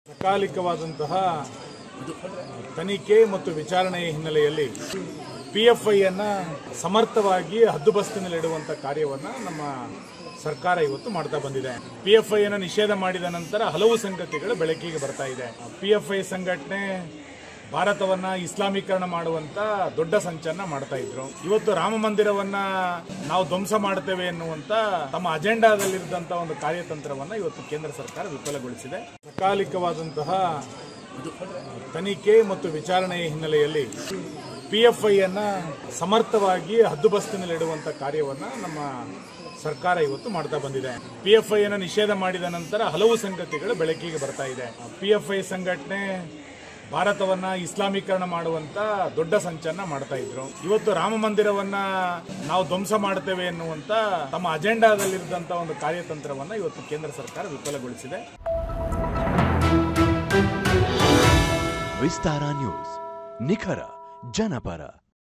ಸಕಾಲಿಕವಾದಂತಹ ತನಿಖೆ ಮತ್ತು ವಿಚಾರಣೆಯ ಹಿನ್ನೆಲೆಯಲ್ಲಿ ಪಿಎಫ್ಐಯನ್ನು ಸಮರ್ಥವಾಗಿ ಹದ್ದುಬಸ್ತಿನಲ್ಲಿಡುವಂಥ ಕಾರ್ಯವನ್ನು ನಮ್ಮ ಸರ್ಕಾರ ಇವತ್ತು ಮಾಡ್ತಾ ಬಂದಿದೆ ಪಿಎಫ್ಐಯನ್ನು ನಿಷೇಧ ಮಾಡಿದ ನಂತರ ಹಲವು ಸಂಗತಿಗಳು ಬೆಳಕಿಗೆ ಬರ್ತಾ ಇದೆ ಪಿಎಫ್ಐ ಸಂಘಟನೆ ಭಾರತವನ್ನ ಇಸ್ಲಾಮೀಕರಣ ಮಾಡುವಂತ ದೊಡ್ಡ ಸಂಚನ್ನ ಮಾಡ್ತಾ ಇದ್ರು ಇವತ್ತು ರಾಮ ಮಂದಿರವನ್ನ ನಾವು ಧ್ವಂಸ ಮಾಡ್ತೇವೆ ಎನ್ನುವಂತ ತಮ್ಮ ಅಜೆಂಡಾದಲ್ಲಿದ್ದಂತ ಒಂದು ಕಾರ್ಯತಂತ್ರವನ್ನ ಇವತ್ತು ಕೇಂದ್ರ ಸರ್ಕಾರ ವಿಫಲಗೊಳಿಸಿದೆ ಸಕಾಲಿಕವಾದಂತಹ ತನಿಖೆ ಮತ್ತು ವಿಚಾರಣೆಯ ಹಿನ್ನೆಲೆಯಲ್ಲಿ ಪಿಎಫ್ಐಯನ್ನು ಸಮರ್ಥವಾಗಿ ಹದ್ದುಬಸ್ತಿನಲ್ಲಿಡುವಂಥ ಕಾರ್ಯವನ್ನು ನಮ್ಮ ಸರ್ಕಾರ ಇವತ್ತು ಮಾಡ್ತಾ ಬಂದಿದೆ ಪಿಎಫ್ಐಯನ್ನು ನಿಷೇಧ ಮಾಡಿದ ನಂತರ ಹಲವು ಸಂಗತಿಗಳು ಬೆಳಕಿಗೆ ಬರ್ತಾ ಇದೆ ಪಿಎಫ್ಐ ಸಂಘಟನೆ ಭಾರತವನ್ನ ಇಸ್ಲಾಮೀಕರಣ ಮಾಡುವಂತ ದೊಡ್ಡ ಸಂಚನ್ನ ಮಾಡ್ತಾ ಇದ್ರು ಇವತ್ತು ರಾಮ ಮಂದಿರವನ್ನ ನಾವು ಧ್ವಂಸ ಮಾಡ್ತೇವೆ ಎನ್ನುವಂತ ತಮ್ಮ ಅಜೆಂಡಾದಲ್ಲಿದ್ದಂತ ಒಂದು ಕಾರ್ಯತಂತ್ರವನ್ನ ಇವತ್ತು ಕೇಂದ್ರ ಸರ್ಕಾರ ವಿಫಲಗೊಳಿಸಿದೆ ವಿಸ್ತಾರ ನ್ಯೂಸ್ ನಿಖರ ಜನಪರ